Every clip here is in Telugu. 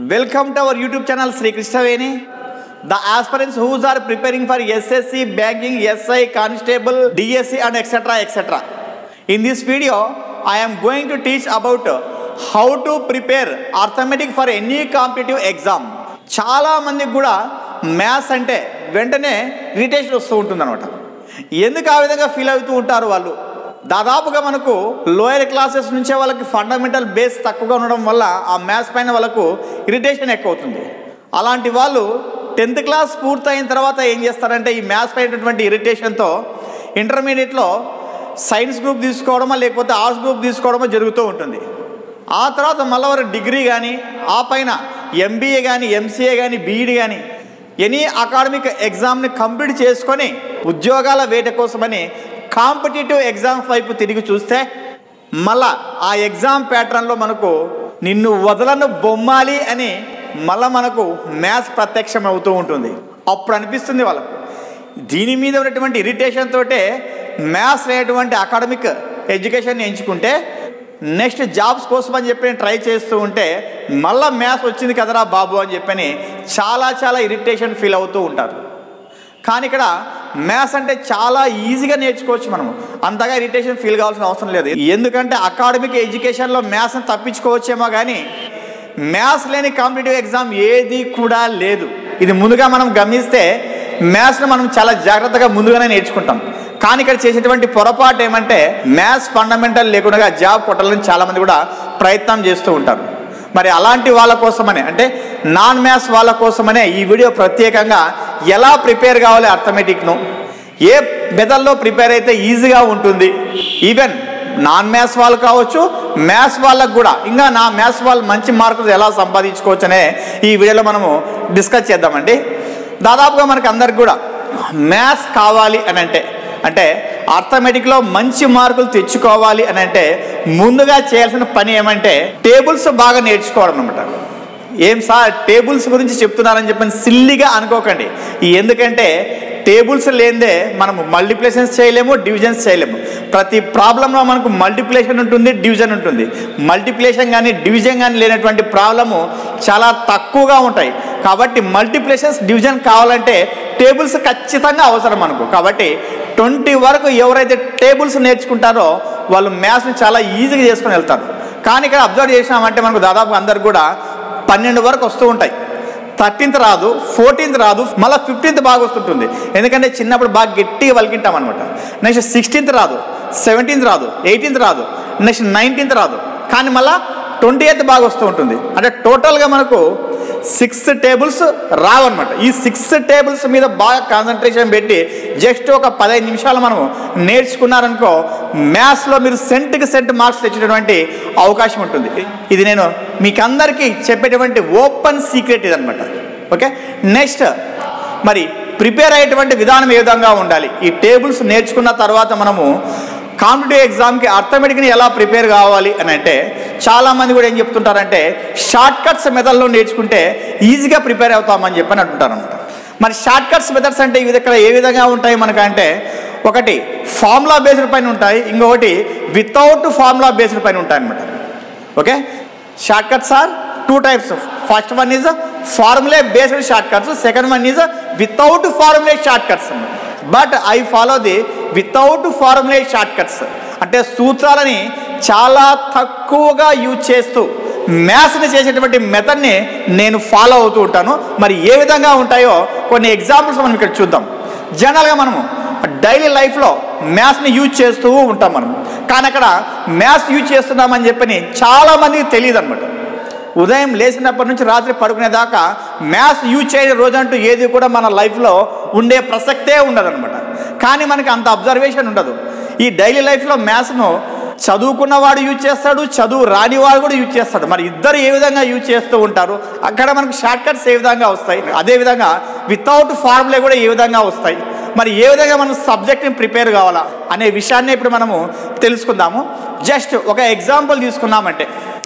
Welcome to our YouTube channel Sri Krishnaveni. The aspirants who are preparing for SSC, banking, SI, constable, DSC and etc. etc. In this video, I am going to teach about how to prepare arithmetic for any competitive exam. చాలా మందికి కూడా మ్యాథ్స్ అంటే వెంటనే ఇరిటేషన్ వస్తూ ఉంటుంది అనమాట ఎందుకు ఆ విధంగా ఫీల్ అవుతూ ఉంటారు వాళ్ళు దాదాపుగా మనకు లోయర్ క్లాసెస్ నుంచే వాళ్ళకి ఫండమెంటల్ బేస్ తక్కువగా ఉండడం వల్ల ఆ మ్యాథ్స్ పైన వాళ్ళకు ఇరిటేషన్ ఎక్కువ అవుతుంది అలాంటి వాళ్ళు టెన్త్ క్లాస్ పూర్తయిన తర్వాత ఏం చేస్తారంటే ఈ మ్యాథ్స్ పైనటువంటి ఇరిటేషన్తో ఇంటర్మీడియట్లో సైన్స్ గ్రూప్ తీసుకోవడమో లేకపోతే ఆర్ట్స్ గ్రూప్ తీసుకోవడమో జరుగుతూ ఉంటుంది ఆ తర్వాత మళ్ళీ వారు డిగ్రీ కానీ ఆ పైన ఎంబీఏ కానీ ఎంసీఏ కానీ బీఈడి కానీ ఎనీ అకాడమిక్ ఎగ్జామ్ని కంప్లీట్ చేసుకొని ఉద్యోగాల వేట కోసమని కాంపిటేటివ్ ఎగ్జామ్స్ వైపు తిరిగి చూస్తే మళ్ళా ఆ ఎగ్జామ్ ప్యాటర్న్లో మనకు నిన్ను వదలను బొమ్మాలి అని మళ్ళా మనకు మ్యాథ్స్ ప్రత్యక్షం అవుతూ ఉంటుంది అప్పుడు అనిపిస్తుంది వాళ్ళకు దీని మీద ఉన్నటువంటి ఇరిటేషన్ తోటే మ్యాథ్స్ అనేటువంటి అకాడమిక్ ఎడ్యుకేషన్ ఎంచుకుంటే నెక్స్ట్ జాబ్స్ కోసం అని చెప్పి ట్రై చేస్తూ ఉంటే మళ్ళీ మ్యాథ్స్ వచ్చింది కదరా బాబు అని చెప్పని చాలా చాలా ఇరిటేషన్ ఫీల్ అవుతూ ఉంటారు కానీ ఇక్కడ మ్యాథ్స్ అంటే చాలా ఈజీగా నేర్చుకోవచ్చు మనము అంతగా ఇరిటేషన్ ఫీల్ కావాల్సిన అవసరం లేదు ఎందుకంటే అకాడమిక్ ఎడ్యుకేషన్లో మ్యాథ్స్ని తప్పించుకోవచ్చేమో కానీ మ్యాథ్స్ లేని కాంపిటేటివ్ ఎగ్జామ్ ఏది కూడా లేదు ఇది ముందుగా మనం గమనిస్తే మ్యాథ్స్ని మనం చాలా జాగ్రత్తగా ముందుగానే నేర్చుకుంటాం కానీ ఇక్కడ చేసేటువంటి పొరపాటు ఏమంటే మ్యాథ్స్ ఫండమెంటల్ లేకుండా జాబ్ కొట్టాలని చాలామంది కూడా ప్రయత్నం చేస్తూ ఉంటారు మరి అలాంటి వాళ్ళ కోసమనే అంటే నాన్ మ్యాథ్స్ వాళ్ళ కోసమనే ఈ వీడియో ప్రత్యేకంగా ఎలా ప్రిపేర్ కావాలి అర్థమెటిక్ను ఏ మెథడ్లో ప్రిపేర్ అయితే ఈజీగా ఉంటుంది ఈవెన్ నాన్ మ్యాథ్స్ వాళ్ళు కావచ్చు మ్యాథ్స్ వాళ్ళకు కూడా ఇంకా నా మ్యాథ్స్ వాళ్ళు మంచి మార్కులు ఎలా సంపాదించుకోవచ్చు అనే ఈ వీడియోలో మనము డిస్కస్ చేద్దామండి దాదాపుగా మనకు అందరికి కూడా మ్యాథ్స్ కావాలి అని అంటే అంటే అర్థమెటిక్లో మంచి మార్కులు తెచ్చుకోవాలి అని అంటే ముందుగా చేయాల్సిన పని ఏమంటే టేబుల్స్ బాగా నేర్చుకోవడం అనమాట ఏం సార్ టేబుల్స్ గురించి చెప్తున్నారని చెప్పని సిల్లిగా అనుకోకండి ఎందుకంటే టేబుల్స్ లేనిదే మనము మల్టిప్లేషన్స్ చేయలేము డివిజన్స్ చేయలేము ప్రతి ప్రాబ్లంలో మనకు మల్టిప్లేషన్ ఉంటుంది డివిజన్ ఉంటుంది మల్టిప్లేషన్ కానీ డివిజన్ కానీ లేనటువంటి ప్రాబ్లము చాలా తక్కువగా ఉంటాయి కాబట్టి మల్టిప్లేషన్స్ డివిజన్ కావాలంటే టేబుల్స్ ఖచ్చితంగా అవసరం మనకు కాబట్టి ట్వంటీ వరకు ఎవరైతే టేబుల్స్ నేర్చుకుంటారో వాళ్ళు మ్యాథ్స్ని చాలా ఈజీగా చేసుకొని వెళ్తారు కానీ ఇక్కడ అబ్జర్వ్ చేసినామంటే మనకు దాదాపు అందరికి కూడా పన్నెండు వరకు వస్తూ ఉంటాయి థర్టీన్త్ రాదు ఫోర్టీన్త్ రాదు మళ్ళీ ఫిఫ్టీన్త్ బాగా వస్తుంటుంది ఎందుకంటే చిన్నప్పుడు బాగా గట్టిగా వలికింటాం అనమాట నెక్స్ట్ సిక్స్టీన్త్ రాదు సెవెంటీన్త్ రాదు ఎయిటీన్త్ రాదు నెక్స్ట్ నైన్టీన్త్ రాదు కానీ మళ్ళీ ట్వంటీ ఎయిత్ బాగా వస్తూ ఉంటుంది అంటే టోటల్గా మనకు సిక్స్ టేబుల్స్ రావన్నమాట ఈ సిక్స్ టేబుల్స్ మీద బాగా కాన్సన్ట్రేషన్ పెట్టి జస్ట్ ఒక పదహైదు నిమిషాలు మనం నేర్చుకున్నారనుకో మ్యాథ్స్లో మీరు సెంట్కి సెంట్ మార్క్స్ తెచ్చేటటువంటి అవకాశం ఉంటుంది ఇది నేను మీకు అందరికీ చెప్పేటువంటి ఓపెన్ సీక్రెట్ ఇదనమాట ఓకే నెక్స్ట్ మరి ప్రిపేర్ అయ్యేటువంటి విధానం ఏ విధంగా ఉండాలి ఈ టేబుల్స్ నేర్చుకున్న తర్వాత మనము కాంపిటేటివ్ ఎగ్జామ్కి అర్థమెటిక్ని ఎలా ప్రిపేర్ కావాలి అని అంటే చాలామంది కూడా ఏం చెప్తుంటారంటే షార్ట్ కట్స్ మెథడ్లో నేర్చుకుంటే ఈజీగా ప్రిపేర్ అవుతామని చెప్పని అంటుంటారు అనమాట మరి షార్ట్ కట్స్ మెథడ్స్ అంటే ఇవి ఇక్కడ ఏ విధంగా ఉంటాయి మనకంటే ఒకటి ఫార్ములా బేస్డ్ పైన ఉంటాయి ఇంకొకటి వితౌట్ ఫార్ములా బేస్డ్ పైన ఉంటాయి అనమాట okay short cuts are two types first one is formulae based short cuts second one is without formulae short cuts but I follow the without formulae short cuts అంటే సూత్రాలని చాలా తక్కువగా యూజ్ చేస్తూ మ్యాథ్స్ని చేసేటువంటి మెథడ్ని నేను ఫాలో అవుతూ ఉంటాను మరి ఏ విధంగా ఉంటాయో కొన్ని ఎగ్జాంపుల్స్ మనం ఇక్కడ చూద్దాం జనరల్గా మనము డైలీ లైఫ్లో మ్యాథ్స్ని యూజ్ చేస్తూ ఉంటాం మనం కానీ అక్కడ మ్యాథ్స్ యూజ్ చేస్తున్నామని చెప్పని చాలామందికి తెలియదు అనమాట ఉదయం లేచినప్పటి నుంచి రాత్రి పడుకునేదాకా మ్యాథ్స్ యూజ్ చేయని రోజంటూ ఏది కూడా మన లైఫ్లో ఉండే ప్రసక్తే ఉండదన్నమాట కానీ మనకి అంత అబ్జర్వేషన్ ఉండదు ఈ డైలీ లైఫ్లో మ్యాథ్స్ను చదువుకున్నవాడు యూజ్ చేస్తాడు చదువు రానివాడు కూడా యూజ్ చేస్తాడు మరి ఇద్దరు ఏ విధంగా యూజ్ చేస్తూ ఉంటారు అక్కడ మనకు షార్ట్ కట్స్ ఏ విధంగా వస్తాయి అదేవిధంగా వితౌట్ ఫార్ములే కూడా ఏ విధంగా వస్తాయి మరి ఏ విధంగా మనం సబ్జెక్ట్ని ప్రిపేర్ కావాలా అనే విషయాన్ని ఇప్పుడు మనము తెలుసుకుందాము జస్ట్ ఒక ఎగ్జాంపుల్ తీసుకున్నామంటే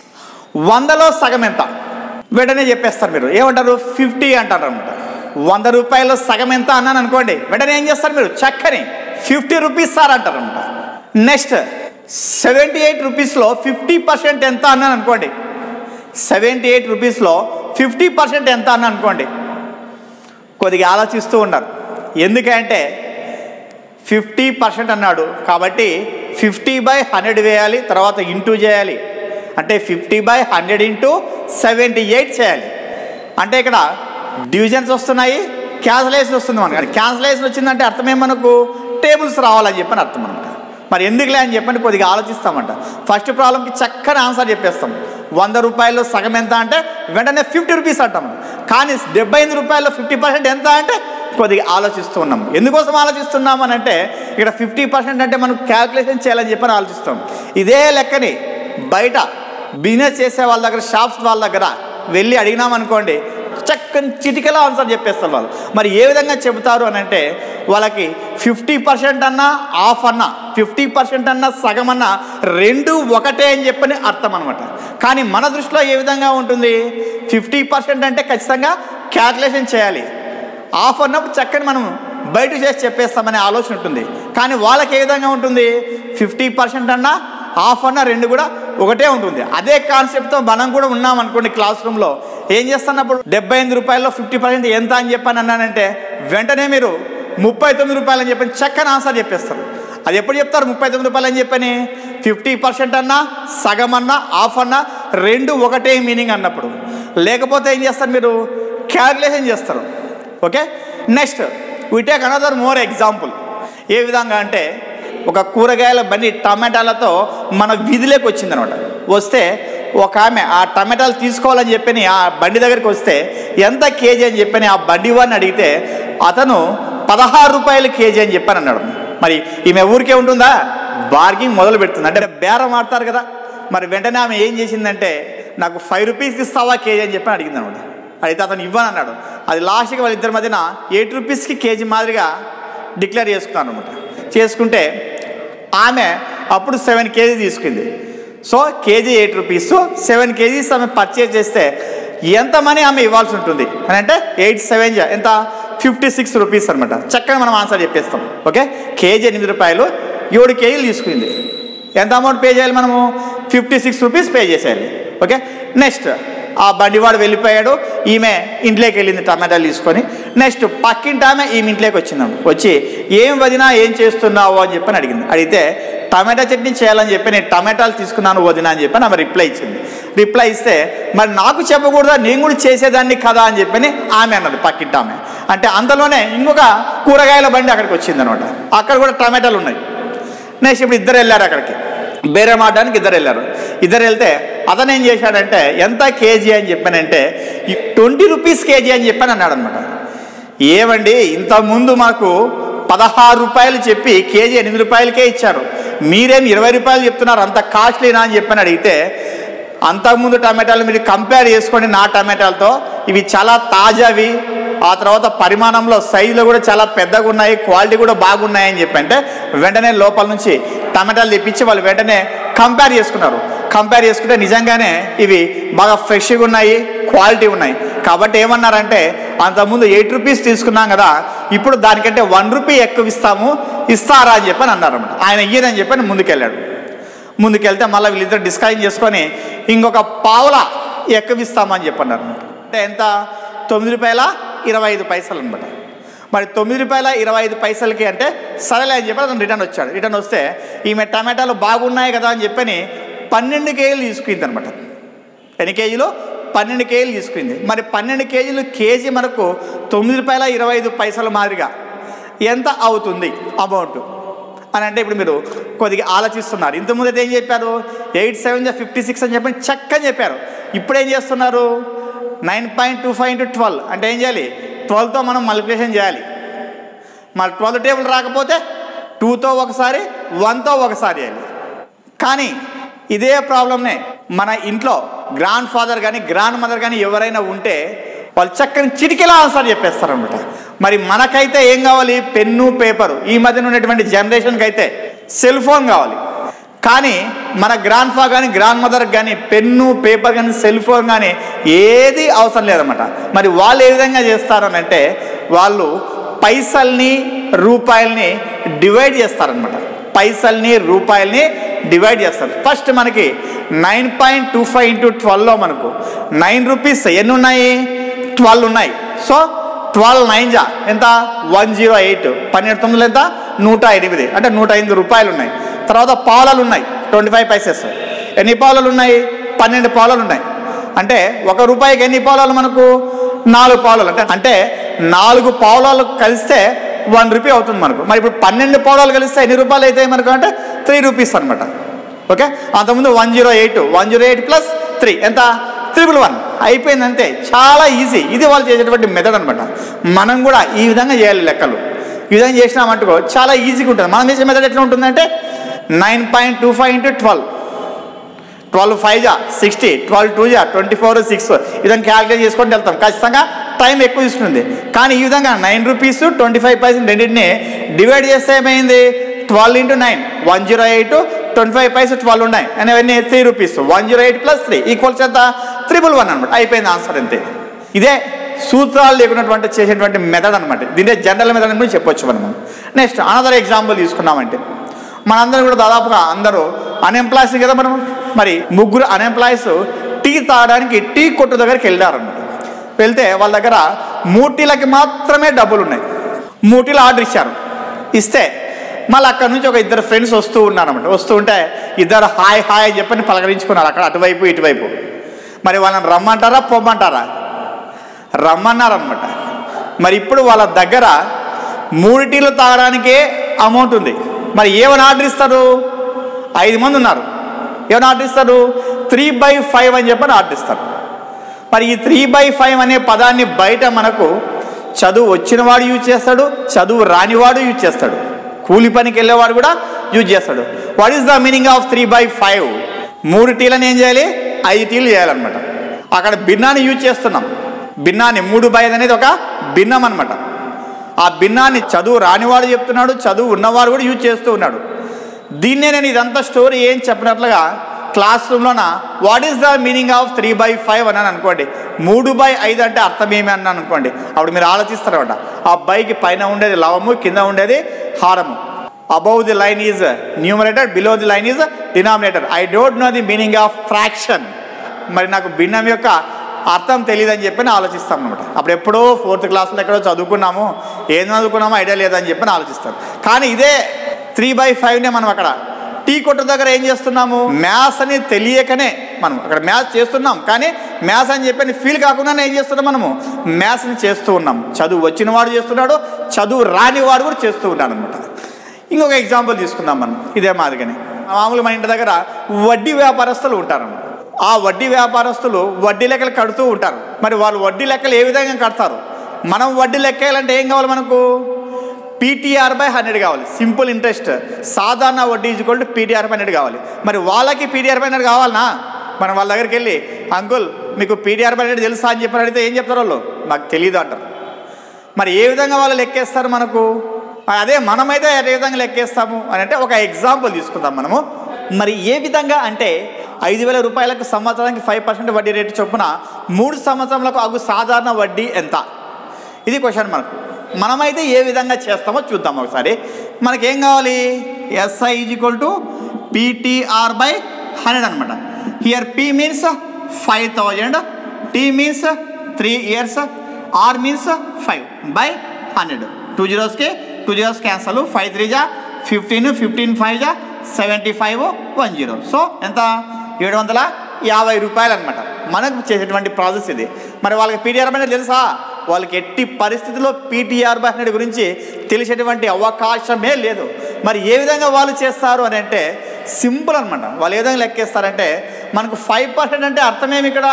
వందలో సగం ఎంత వెంటనే చెప్పేస్తారు మీరు ఏమంటారు ఫిఫ్టీ అంటారు అనమాట వంద రూపాయలు సగం ఎంత అన్నాను అనుకోండి వెంటనే ఏం చేస్తారు మీరు చక్కని ఫిఫ్టీ రూపీస్ సార్ అంటారు అనమాట నెక్స్ట్ సెవెంటీ ఎయిట్ రూపీస్లో ఫిఫ్టీ పర్సెంట్ ఎంత అన్నాను అనుకోండి సెవెంటీ ఎయిట్ రూపీస్లో ఫిఫ్టీ పర్సెంట్ ఎంత అని అనుకోండి కొద్దిగా ఆలోచిస్తూ ఉన్నారు ఎందుకంటే ఫిఫ్టీ పర్సెంట్ అన్నాడు కాబట్టి ఫిఫ్టీ బై హండ్రెడ్ వేయాలి తర్వాత ఇంటూ చేయాలి అంటే fifty by hundred into seventy eight చేయాలి అంటే ఇక్కడ డివిజన్స్ వస్తున్నాయి క్యాన్సలేషన్ వస్తుంది మనకి క్యాన్సలేషన్ వచ్చిందంటే అర్థమే మనకు టేబుల్స్ రావాలని చెప్పని అర్థం అనమాట మరి ఎందుకులే అని చెప్పని కొద్దిగా ఆలోచిస్తామంట ఫస్ట్ ప్రాబ్లంకి చక్కని ఆన్సర్ చెప్పేస్తాం వంద రూపాయలు సగం ఎంత అంటే వెంటనే ఫిఫ్టీ రూపీస్ అంటాం కానీ డెబ్బై ఎనిమిది రూపాయల్లో ఫిఫ్టీ పర్సెంట్ ఎంత అంటే కొద్దిగా ఆలోచిస్తూ ఉన్నాం ఎందుకోసం ఆలోచిస్తున్నాం అని అంటే ఇక్కడ ఫిఫ్టీ పర్సెంట్ అంటే మనం క్యాల్కులేషన్ చేయాలని చెప్పని ఆలోచిస్తాం ఇదే లెక్కని బయట బిజినెస్ చేసే వాళ్ళ దగ్గర షాప్స్ వాళ్ళ దగ్గర వెళ్ళి అడిగినామనుకోండి చక్కని చిటికలో ఆన్సర్ చెప్పేస్తారు వాళ్ళు మరి ఏ విధంగా చెబుతారు అని అంటే వాళ్ళకి ఫిఫ్టీ పర్సెంట్ అన్నా హాఫ్ అన్నా ఫిఫ్టీ పర్సెంట్ అన్నా సగం అన్నా రెండు ఒకటే అని చెప్పని అర్థం అనమాట కానీ మన దృష్టిలో ఏ విధంగా ఉంటుంది ఫిఫ్టీ పర్సెంట్ అంటే ఖచ్చితంగా క్యాల్కులేషన్ చేయాలి హాఫ్ అన్నప్పుడు చక్కని మనం బయట చేసి చెప్పేస్తామనే ఆలోచన ఉంటుంది కానీ వాళ్ళకి ఏ విధంగా ఉంటుంది ఫిఫ్టీ పర్సెంట్ అన్నా హాఫ్ అన్న రెండు కూడా ఒకటే ఉంటుంది అదే కాన్సెప్ట్తో మనం కూడా ఉన్నాం అనుకోండి క్లాస్ రూమ్లో ఏం చేస్తున్నప్పుడు డెబ్బై ఎనిమిది రూపాయల్లో ఫిఫ్టీ పర్సెంట్ ఎంత అని చెప్పని అన్నానంటే వెంటనే మీరు ముప్పై తొమ్మిది రూపాయలు అని చెప్పని చక్కని ఆన్సర్ చెప్పేస్తారు అది ఎప్పుడు చెప్తారు ముప్పై తొమ్మిది రూపాయలు అని చెప్పని ఫిఫ్టీ పర్సెంట్ అన్నా సగం అన్నా హాఫ్ అన్నా రెండు ఒకటే మీనింగ్ అన్నప్పుడు లేకపోతే ఏం చేస్తారు మీరు క్యాల్కులేషన్ చేస్తారు okay next we take another more example ఏ విధంగా అంటే ఒక కూరగాయల బండి టమాటాలతో మన వీధిలోకి వచ్చిందనమాట వస్తే ఒక ఆమె ఆ టమాటాలు తీసుకోవాలని చెప్పని ఆ బండి దగ్గరికి వస్తే ఎంత కేజీ అని చెప్పని ఆ బండి వాడిని అడిగితే అతను పదహారు రూపాయలు కేజీ అని చెప్పని అన్నాడు మరి ఈమె ఊరికే ఉంటుందా బార్గింగ్ మొదలు పెడుతుంది అంటే బేరం ఆడతారు కదా మరి వెంటనే ఆమె ఏం చేసిందంటే నాకు ఫైవ్ రూపీస్కి ఇస్తావా కేజీ అని చెప్పని అడిగింది అనమాట అడిగితే అతను ఇవ్వను అన్నాడు అది లాస్ట్కి వాళ్ళిద్దరి మధ్యన ఎయిట్ రూపీస్కి కేజీ మాదిరిగా డిక్లేర్ చేసుకున్నాను అనమాట చేసుకుంటే ఆమె అప్పుడు సెవెన్ కేజీ తీసుకుంది so KG eight rupees seven KGs ఆమె పర్చేజ్ చేస్తే ఎంత మనీ ఆమె ఇవ్వాల్సి ఉంటుంది అని అంటే ఎయిట్ సెవెన్ ఎంత ఫిఫ్టీ సిక్స్ రూపీస్ అనమాట చక్కగా మనం ఆన్సర్ చెప్పేస్తాం ఓకే కేజీ ఎనిమిది రూపాయలు ఏడు కేజీలు తీసుకుంది ఎంత అమౌంట్ పే చేయాలి మనము ఫిఫ్టీ సిక్స్ రూపీస్ పే చేసేయాలి ఓకే నెక్స్ట్ ఆ బండివాడు వెళ్ళిపోయాడు ఈమె ఇంట్లోకి వెళ్ళింది టమాటాలు తీసుకొని నెక్స్ట్ పక్కింటి ఆమె ఈమె ఇంట్లోకి వచ్చిందాం వచ్చి ఏం వదినా ఏం చేస్తున్నావు అని చెప్పని అడిగింది అడిగితే టమాటా చట్నీ చేయాలని చెప్పి నేను టమాటాలు తీసుకున్నాను వదినా అని చెప్పి ఆమె రిప్లై ఇచ్చింది రిప్లై ఇస్తే మరి నాకు చెప్పకూడదా నేను కూడా చేసేదాన్ని కదా అని చెప్పని ఆమె అన్నది పక్కింటి ఆమె అంటే అంతలోనే ఇంకొక కూరగాయల బండి అక్కడికి వచ్చింది అనమాట అక్కడ కూడా టమాటాలు ఉన్నాయి నెక్స్ట్ ఇప్పుడు ఇద్దరు వెళ్ళారు అక్కడికి బేరే మాడడానికి ఇద్దరు వెళ్ళారు ఇద్దరు వెళ్తే అతను ఏం చేశాడంటే ఎంత కేజీ అని చెప్పానంటే ట్వంటీ రూపీస్ కేజీ అని చెప్పాను అన్నాడు అనమాట ఏమండి ఇంతకుముందు మాకు పదహారు రూపాయలు చెప్పి కేజీ ఎనిమిది రూపాయలకే ఇచ్చారు మీరేం ఇరవై రూపాయలు చెప్తున్నారు అంత కాస్ట్లీనా అని చెప్పని అడిగితే అంతకుముందు టమాటాలు మీరు కంపేర్ చేసుకోండి నా టమాటాలతో ఇవి చాలా తాజావి ఆ తర్వాత పరిమాణంలో సైజులో కూడా చాలా పెద్దగా ఉన్నాయి క్వాలిటీ కూడా బాగున్నాయి అని చెప్పి అంటే వెంటనే లోపల నుంచి టమాటాలు తెప్పించి వాళ్ళు వెంటనే కంపేర్ చేసుకున్నారు కంపేర్ చేసుకుంటే నిజంగానే ఇవి బాగా ఫ్రెష్గా ఉన్నాయి క్వాలిటీ ఉన్నాయి కాబట్టి ఏమన్నారంటే అంతకుముందు ఎయిట్ రూపీస్ తీసుకున్నాం కదా ఇప్పుడు దానికంటే వన్ రూపీ ఎక్కువ ఇస్తాము ఇస్తారా అని చెప్పని అన్నారన్నమాట ఆయన ఇయ్యదని చెప్పని ముందుకెళ్ళాడు ముందుకెళ్తే మళ్ళీ వీళ్ళిద్దరు డిస్కషన్ చేసుకొని ఇంకొక పావుల ఎక్కువ ఇస్తామని చెప్పన్నారు అంటే ఎంత తొమ్మిది రూపాయల ఇరవై ఐదు పైసలు అనమాట మరి తొమ్మిది రూపాయల ఇరవై ఐదు పైసలకి అంటే సరేలే అని చెప్పి అతను రిటర్న్ వచ్చాడు రిటర్న్ వస్తే ఈమె టమాటాలు బాగున్నాయి కదా అని చెప్పని పన్నెండు కేజీలు తీసుకుంది అనమాట ఎన్ని కేజీలు పన్నెండు కేజీలు తీసుకుంది మరి పన్నెండు కేజీలు కేజీ మనకు తొమ్మిది రూపాయల ఇరవై ఐదు పైసల మాదిరిగా ఎంత అవుతుంది అమౌంట్ అని అంటే ఇప్పుడు మీరు కొద్దిగా ఆలోచిస్తున్నారు ఇంతకుముందు అయితే ఏం చెప్పారు ఎయిట్ సెవెన్ ఫిఫ్టీ సిక్స్ అని చెప్పి చక్కని చెప్పారు ఇప్పుడు ఏం చేస్తున్నారు nine point two five into twelve అంటే ఏం చేయాలి ట్వెల్వ్తో మనం మల్టిప్లికేషన్ చేయాలి మరి ట్వెల్వ్ టేబుల్ రాకపోతే టూతో ఒకసారి వన్తో ఒకసారి చేయాలి కానీ ఇదే ప్రాబ్లమ్నే మన ఇంట్లో గ్రాండ్ ఫాదర్ కానీ గ్రాండ్ మదర్ కానీ ఎవరైనా ఉంటే వాళ్ళు చక్కని చిటికెలా ఆన్సర్ చెప్పేస్తారనమాట మరి మనకైతే ఏం కావాలి పెన్ను పేపరు ఈ మధ్యన ఉన్నటువంటి జనరేషన్కి అయితే సెల్ ఫోన్ కావాలి కానీ మన గ్రాండ్ ఫా కానీ గ్రాండ్ మదర్ కానీ పెన్ను పేపర్ కానీ సెల్ ఫోన్ కానీ ఏది అవసరం లేదన్నమాట మరి వాళ్ళు ఏ విధంగా చేస్తారని అంటే వాళ్ళు పైసల్ని రూపాయల్ని డివైడ్ చేస్తారనమాట పైసల్ని రూపాయల్ని డివైడ్ చేస్తారు ఫస్ట్ మనకి nine point two five into ట్వెల్వ్లో మనకు నైన్ రూపీస్ ఎన్ని ఉన్నాయి ట్వెల్వ్ ఉన్నాయి సో ట్వెల్వ్ నైన్ జా ఎంత వన్ జీరో ఎయిట్ పన్నెండు తొమ్మిదిలో ఎంత నూట ఎనిమిది అంటే నూట ఎనిమిది రూపాయలు ఉన్నాయి తర్వాత పాలలు ఉన్నాయి ట్వంటీ ఫైవ్ పైసెస్ ఎన్ని పాలలు ఉన్నాయి పన్నెండు పాలలు ఉన్నాయి అంటే ఒక రూపాయికి ఎన్ని పాలాలు మనకు నాలుగు పావులాలు అంటే అంటే నాలుగు పావులాలు కలిస్తే వన్ రూపీ అవుతుంది మనకు మరి ఇప్పుడు పన్నెండు పావులాలు కలిస్తే ఎన్ని రూపాయలు అవుతాయి మనకు అంటే త్రీ రూపీస్ అనమాట ఓకే అంతకుముందు one zero eight one zero eight plus three ఎంత త్రిబుల్ వన్ అయిపోయింది అంతే చాలా ఈజీ ఇది వాళ్ళు చేసేటువంటి మెథడ్ అనమాట మనం కూడా ఈ విధంగా చేయాలి లెక్కలు ఈ విధంగా చేసినామంటుకో చాలా ఈజీగా ఉంటుంది మనం చేసే మెథడ్ ఎట్లా ఉంటుందంటే nine point two five into twelve twelve five జా సిక్స్టీ ట్వెల్వ్ టూ జా ట్వంటీ ఫోర్ సిక్స్ ఇదని క్యాలిక్యులేట్ చేసుకొని వెళ్తాం ఖచ్చితంగా టైం ఎక్కువ తీసుకుంటుంది కానీ ఈ విధంగా నైన్ రూపీస్ ట్వంటీ ఫైవ్ పైసెంట్ రెండింటిని డివైడ్ చేస్తే ఏమైంది twelve into nine one zero eight twenty five పైసెస్ ట్వెల్వ్ ఉన్నాయి అండ్ అవన్నీ three rupees one zero eight plus three equals ఎంత త్రిబుల్ వన్ అనమాట అయిపోయింది ఆన్సర్ అంతే ఇదే సూత్రాలు లేకున్నటువంటి చేసేటువంటి మెథడ్ అనమాట దీనే జనరల్ మెథడ్ అని కూడా చెప్పొచ్చు మనం నెక్స్ట్ అనదర్ ఎగ్జాంపుల్ తీసుకున్నామంటే మనందరం కూడా దాదాపుగా అందరూ అన్ఎంప్లాయీస్ కదా మనం మరి ముగ్గురు అన్ఎంప్లాయీస్ టీ తాగడానికి టీ కొట్టు దగ్గరికి వెళ్ళారన్నమాట వెళ్తే వాళ్ళ దగ్గర మూటీలకి మాత్రమే డబ్బులు ఉన్నాయి మూటీలు ఆర్డర్ ఇచ్చారు ఇస్తే మళ్ళీ అక్కడ నుంచి ఒక ఇద్దరు ఫ్రెండ్స్ వస్తూ ఉన్నారన్నమాట వస్తూ ఉంటే ఇద్దరు హాయ్ హాయ్ అని చెప్పని పలకరించుకున్నారు అక్కడ అటువైపు ఇటువైపు మరి వాళ్ళని రమ్మంటారా పొమ్మంటారా రమ్మన్నారనమాట మరి ఇప్పుడు వాళ్ళ దగ్గర మూడు టీలు తాగడానికే అమౌంట్ ఉంది మరి ఏమని ఆర్డర్ ఇస్తారు ఐదు మంది ఉన్నారు ఏమని ఆర్డర్ ఇస్తారు త్రీ బై ఫైవ్ అని చెప్పని ఆర్డర్ ఇస్తారు మరి ఈ త్రీ బై ఫైవ్ అనే పదాన్ని బయట మనకు చదువు వచ్చినవాడు యూజ్ చేస్తాడు చదువు రానివాడు యూజ్ చేస్తాడు కూలి పనికి వెళ్ళేవాడు కూడా యూజ్ చేస్తాడు what is the meaning of three by five మూడు టీలను ఏం చేయాలి ఐదు టీలు చేయాలన్నమాట అక్కడ భిన్నాన్ని యూజ్ చేస్తున్నాం భిన్నాన్ని మూడు బై ఐదు అనేది ఒక భిన్నం అనమాట ఆ భిన్నాన్ని చదువు రానివాడు చెప్తున్నాడు చదువు ఉన్నవాడు కూడా యూజ్ చేస్తూ ఉన్నాడు దీన్నే నేను ఇదంతా స్టోరీ ఏం చెప్పినట్లుగా క్లాస్ రూమ్లోన what is the meaning of three by five అని అనుకోండి మూడు బై ఐదు అంటే అర్థం ఏమి అన్నాను అనుకోండి అప్పుడు మీరు ఆలోచిస్తారన్నమాట ఆ బైకి పైన ఉండేది లవము కింద ఉండేది హారము above the line is numerator below the line is denominator I don't know the meaning of fraction మరి నాకు భిన్నం యొక్క అర్థం తెలియదని చెప్పి నేను ఆలోచిస్తాం అనమాట అప్పుడు ఎప్పుడో ఫోర్త్ క్లాస్లో ఎక్కడో చదువుకున్నాము ఏం చదువుకున్నామో ఐడియా లేదని చెప్పి నేను ఆలోచిస్తాను కానీ ఇదే త్రీ బై ఫైవ్నే మనం అక్కడ టీ కొట్టు దగ్గర ఏం చేస్తున్నాము మ్యాథ్స్ అని తెలియకనే మనం అక్కడ మ్యాథ్స్ చేస్తున్నాం కానీ మ్యాథ్స్ అని చెప్పి ఫీల్ కాకుండా ఏం చేస్తున్నాం మనము మ్యాథ్స్ని చేస్తూ ఉన్నాం చదువు వచ్చిన వాడు చేస్తున్నాడు చదువు రాని వాడు కూడా చేస్తూ ఉన్నాడు అనమాట ఇంకొక ఎగ్జాంపుల్ తీసుకుందాం మనం ఇదే మాదిరిగానే మామూలుగా మన ఇంటి దగ్గర వడ్డీ వ్యాపారస్తులు ఉంటారన్నమాట ఆ వడ్డీ వ్యాపారస్తులు వడ్డీ లెక్కలు కడుతూ ఉంటారు మరి వాళ్ళు వడ్డీ లెక్కలు ఏ విధంగా కడతారు మనం వడ్డీ లెక్కేయాలంటే ఏం కావాలి మనకు పీటీఆర్ బై హండ్రెడ్ కావాలి సింపుల్ ఇంట్రెస్ట్ సాధారణ వడ్డీ equal to PTR by hundred కావాలి మరి వాళ్ళకి పీటీఆర్ బై హండ్రెడ్ కావాలనా మనం వాళ్ళ దగ్గరికి వెళ్ళి అంకుల్ మీకు పీటీఆర్ బై హండ్రెడ్ తెలుసా అని చెప్పి అడిగితే ఏం చెప్తారు వాళ్ళు మాకు తెలియదు అంటారు మరి ఏ విధంగా వాళ్ళు లెక్కేస్తారు మనకు అదే మనమైతే ఏ విధంగా లెక్కేస్తాము అని అంటే ఒక ఎగ్జాంపుల్ తీసుకుందాం మనము మరి ఏ విధంగా అంటే ఐదు వేల రూపాయలకు సంవత్సరానికి ఫైవ్ పర్సెంట్ వడ్డీ రేటు చొప్పున మూడు సంవత్సరాలకు అగు సాధారణ వడ్డీ ఎంత ఇది క్వశ్చన్ మనకు మనమైతే ఏ విధంగా చేస్తామో చూద్దాం ఒకసారి మనకేం కావాలి SI is equal to PTR by hundred అనమాట here P means five thousand T means three years R means five by hundred two జీరోస్కి two zeros cancel five three జా ఫిఫ్టీన్ ఫిఫ్టీన్ ఫైవ్ జా seventy five one zero so ఎంత ఏడు వందల యాభై రూపాయలు అనమాట మనకు చేసేటువంటి ప్రాసెస్ ఇది మరి వాళ్ళకి పీటీఆర్ బై హండ్రెడ్ తెలుసా వాళ్ళకి ఎట్టి పరిస్థితిలో పీటీఆర్ బై హండ్రెడ్ గురించి తెలిసేటువంటి అవకాశమే లేదు మరి ఏ విధంగా వాళ్ళు చేస్తారు అని అంటే సింపుల్ అనమాట వాళ్ళు ఏ విధంగా లెక్కేస్తారంటే మనకు ఫైవ్ పర్సెంట్ అంటే అర్థమేమి ఇక్కడ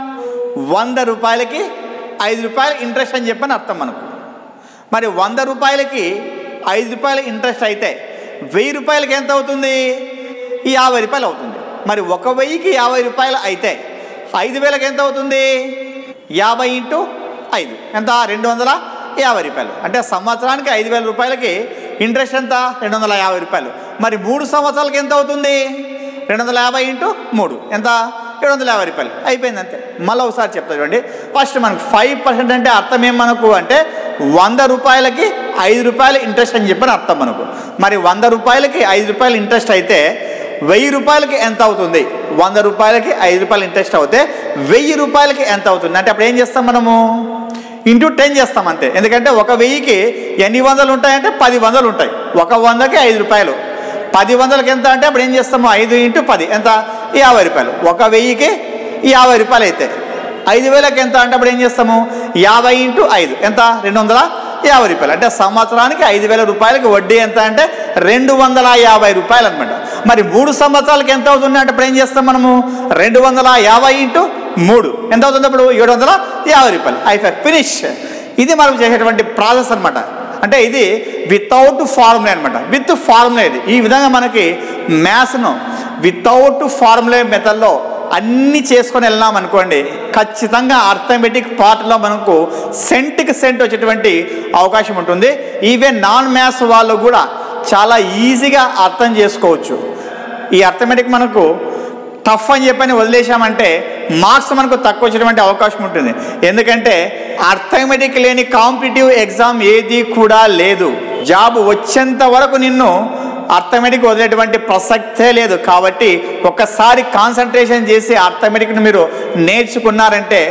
వంద రూపాయలకి ఐదు రూపాయలు ఇంట్రెస్ట్ అని చెప్పని అర్థం మనకు మరి వంద రూపాయలకి ఐదు రూపాయల ఇంట్రెస్ట్ అయితే వెయ్యి రూపాయలకి ఎంత అవుతుంది యాభై రూపాయలు అవుతుంది మరి ఒక వెయ్యికి యాభై రూపాయలు అయితే ఐదు వేలకి ఎంత అవుతుంది యాభై ఇంటూ ఐదు ఎంత రెండు వందల యాభై రూపాయలు అంటే సంవత్సరానికి ఐదు వేల రూపాయలకి ఇంట్రెస్ట్ ఎంత రెండు వందల యాభై రూపాయలు మరి మూడు సంవత్సరాలకి ఎంత అవుతుంది రెండు వందల యాభై ఇంటూ మూడు ఎంత ఏడు వందల యాభై రూపాయలు అయిపోయింది అంతే మళ్ళీ ఒకసారి చెప్తా చూడండి ఫస్ట్ మనకు ఫైవ్ పర్సెంట్ అంటే అర్థం ఏం మనకు అంటే వంద రూపాయలకి ఐదు రూపాయలు ఇంట్రెస్ట్ అని చెప్పని అర్థం మనకు మరి వంద రూపాయలకి ఐదు రూపాయలు ఇంట్రెస్ట్ అయితే వెయ్యి రూపాయలకి ఎంత అవుతుంది వంద రూపాయలకి ఐదు రూపాయలు ఇంట్రెస్ట్ అవుతే వెయ్యి రూపాయలకి ఎంత అవుతుంది అంటే అప్పుడు ఏం చేస్తాం మనము ఇంటూ టెన్ చేస్తాం అంతే ఎందుకంటే ఒక వెయ్యికి ఎన్ని వందలు ఉంటాయంటే పది వందలు ఉంటాయి ఒక వందకి ఐదు రూపాయలు పది వందలకి ఎంత అంటే అప్పుడు ఏం చేస్తాము ఐదు ఇంటూ పది ఎంత యాభై రూపాయలు ఒక వెయ్యికి యాభై రూపాయలు అయితే ఐదు వేలకి ఎంత అంటే అప్పుడు ఏం చేస్తాము యాభై ఇంటూ ఐదు ఎంత రెండు వందల యాభై రూపాయలు అంటే సంవత్సరానికి ఐదు వేల రూపాయలకి వడ్డీ ఎంత అంటే రెండు వందల యాభై రూపాయలు అనమాట మరి మూడు సంవత్సరాలకి ఎంత అవుతుంది అంటే అప్పుడు ఏం చేస్తాం మనము రెండు వందల యాభై ఇంటూ మూడు ఎంత అవుతుంది అప్పుడు ఏడు వందల యాభై రూపాయలు అయిపోయి ఫినిష్ ఇది మనం చేసేటువంటి ప్రాసెస్ అనమాట అంటే ఇది వితౌట్ ఫార్ములా అనమాట విత్ ఫార్ములా ఇది ఈ విధంగా మనకి మ్యాథ్స్ను వితౌట్ ఫార్ములా మెథడ్లో అన్నీ చేసుకొని వెళ్ళాం అనుకోండి ఖచ్చితంగా అర్థమెటిక్ పార్ట్లో మనకు సెంట్కి సెంట్ వచ్చేటువంటి అవకాశం ఉంటుంది ఈవెన్ నాన్ మ్యాథ్స్ వాళ్ళు కూడా చాలా ఈజీగా అర్థం చేసుకోవచ్చు ఈ అర్థమెటిక్ మనకు టఫ్ అని చెప్పని వదిలేశామంటే మార్క్స్ మనకు తక్కువ వచ్చేటువంటి అవకాశం ఉంటుంది ఎందుకంటే అర్థమెటిక్ లేని కాంపిటేటివ్ ఎగ్జామ్ ఏది కూడా లేదు జాబ్ వచ్చేంత వరకు నిన్ను అర్థమెటిక్ వదిలేటువంటి ప్రసక్తే లేదు కాబట్టి ఒక్కసారి కాన్సన్ట్రేషన్ చేసి అర్థమెటిక్ను మీరు నేర్చుకున్నారంటే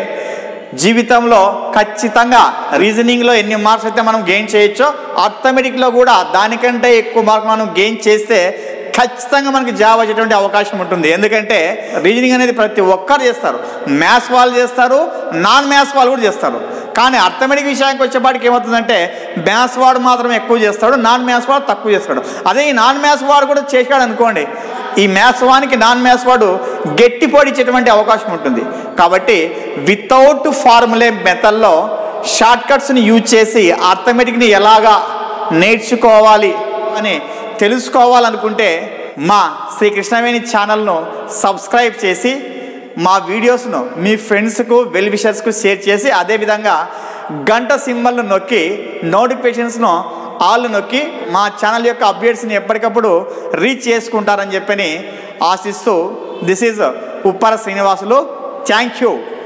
జీవితంలో ఖచ్చితంగా రీజనింగ్లో ఎన్ని మార్క్స్ అయితే మనం గెయిన్ చేయొచ్చో అర్థమెటిక్లో కూడా దానికంటే ఎక్కువ మార్క్ మనం గెయిన్ చేస్తే ఖచ్చితంగా మనకి జాబ్ వచ్చేటువంటి అవకాశం ఉంటుంది ఎందుకంటే రీజనింగ్ అనేది ప్రతి ఒక్కరు చేస్తారు మ్యాథ్స్ వాళ్ళు చేస్తారు నాన్ మ్యాథ్స్ వాళ్ళు కూడా చేస్తారు కానీ అర్థమెటిక్ విషయానికి వచ్చేపాటికి ఏమవుతుందంటే మ్యాథ్స్ వాడు మాత్రం ఎక్కువ చేస్తాడు నాన్ మ్యాథ్స్ వాడు తక్కువ చేస్తాడు అదే ఈ నాన్ మ్యాథ్స్ వాడు కూడా చేశాడు అనుకోండి ఈ మ్యాథ్స్ వానికి నాన్ మ్యాథ్స్ వాడు గట్టి పొడిచేటువంటి అవకాశం ఉంటుంది కాబట్టి వితౌట్ ఫార్ములే మెథడ్లో షార్ట్ కట్స్ని యూజ్ చేసి అర్థమెటిక్ని ఎలాగా నేర్చుకోవాలి అని తెలుసుకోవాలనుకుంటే మా శ్రీ కృష్ణవేణి ఛానల్ను సబ్స్క్రైబ్ చేసి మా వీడియోస్ను మీ ఫ్రెండ్స్కు వెల్ విషర్స్కు షేర్ చేసి అదేవిధంగా గంట సింబల్ను నొక్కి నోటిఫికేషన్స్ను ఆల్ నొక్కి మా ఛానల్ యొక్క అప్డేట్స్ని ఎప్పటికప్పుడు రీచ్ చేసుకుంటారని చెప్పని ఆశిస్తూ this is Uppara Srinivasulu thank you